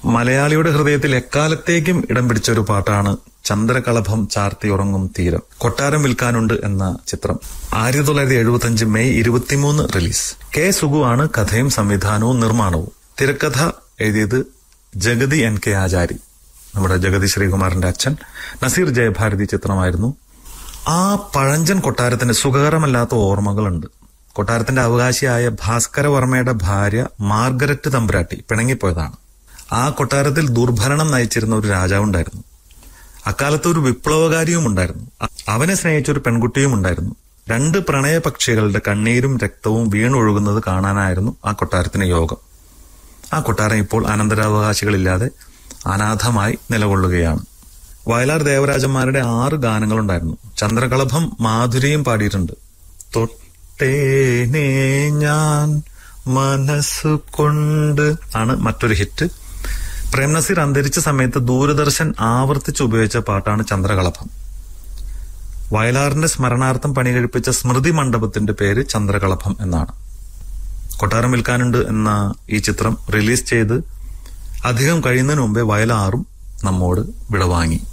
മലയാളിയുടെ ഹൃദയത്തിൽ എക്കാലത്തേക്കും ഇടം പിടിച്ച ഒരു പാട്ടാണ് ചന്ദ്രകളഭം ചാർത്തി ഉറങ്ങും തീരം കൊട്ടാരം വിൽക്കാനുണ്ട് എന്ന ചിത്രം ആയിരത്തി തൊള്ളായിരത്തി എഴുപത്തി അഞ്ച് മെയ് ഇരുപത്തിമൂന്ന് റിലീസ് കെ സുഗു ആണ് കഥയും സംവിധാനവും നിർമ്മാണവും തിരക്കഥ എഴുതിയത് ജഗതി എൻ കെ ആചാരി നമ്മുടെ ജഗതി ശ്രീകുമാറിന്റെ അച്ഛൻ നസീർ ജയഭാരതി ചിത്രമായിരുന്നു ആ പഴഞ്ചൻ കൊട്ടാരത്തിന് സുഖകരമല്ലാത്ത ഓർമ്മകളുണ്ട് കൊട്ടാരത്തിന്റെ അവകാശിയായ ഭാസ്കര വർമ്മയുടെ ഭാര്യ മാർഗരറ്റ് തമ്പുരാട്ടി പിണങ്ങിപ്പോയതാണ് ആ കൊട്ടാരത്തിൽ ദുർഭരണം നയിച്ചിരുന്ന ഒരു രാജാവുണ്ടായിരുന്നു അക്കാലത്ത് ഒരു വിപ്ലവകാരിയും ഉണ്ടായിരുന്നു അ- അവനെ സ്നേഹിച്ച ഒരു പെൺകുട്ടിയും ഉണ്ടായിരുന്നു രണ്ട് പ്രണയ പക്ഷികളുടെ കണ്ണീരും രക്തവും വീണൊഴുകുന്നത് കാണാനായിരുന്നു ആ കൊട്ടാരത്തിന് യോഗം ആ കൊട്ടാരം ഇപ്പോൾ അനന്തരാവകാശികളില്ലാതെ അനാഥമായി നിലകൊള്ളുകയാണ് വയലാർ ദേവരാജന്മാരുടെ ആറ് ഗാനങ്ങളുണ്ടായിരുന്നു ചന്ദ്രകളഭം മാധുരിയും പാടിയിട്ടുണ്ട് തൊട്ടേനേ ഞാൻ മനസ്സുകൊണ്ട് ആണ് മറ്റൊരു ഹിറ്റ് പ്രേം നസീർ അന്തരിച്ച സമയത്ത് ദൂരദർശൻ ആവർത്തിച്ച് ഉപയോഗിച്ച പാട്ടാണ് ചന്ദ്രകളഭം വയലാറിന്റെ സ്മരണാർത്ഥം പണി കഴിപ്പിച്ച സ്മൃതി മണ്ഡപത്തിന്റെ പേര് ചന്ദ്രകളഭം എന്നാണ് കൊട്ടാരം വിൽക്കാനുണ്ട് എന്ന ഈ ചിത്രം റിലീസ് ചെയ്ത് അധികം കഴിയുന്നതിന് മുമ്പേ വയലാറും നമ്മോട് വിടവാങ്ങി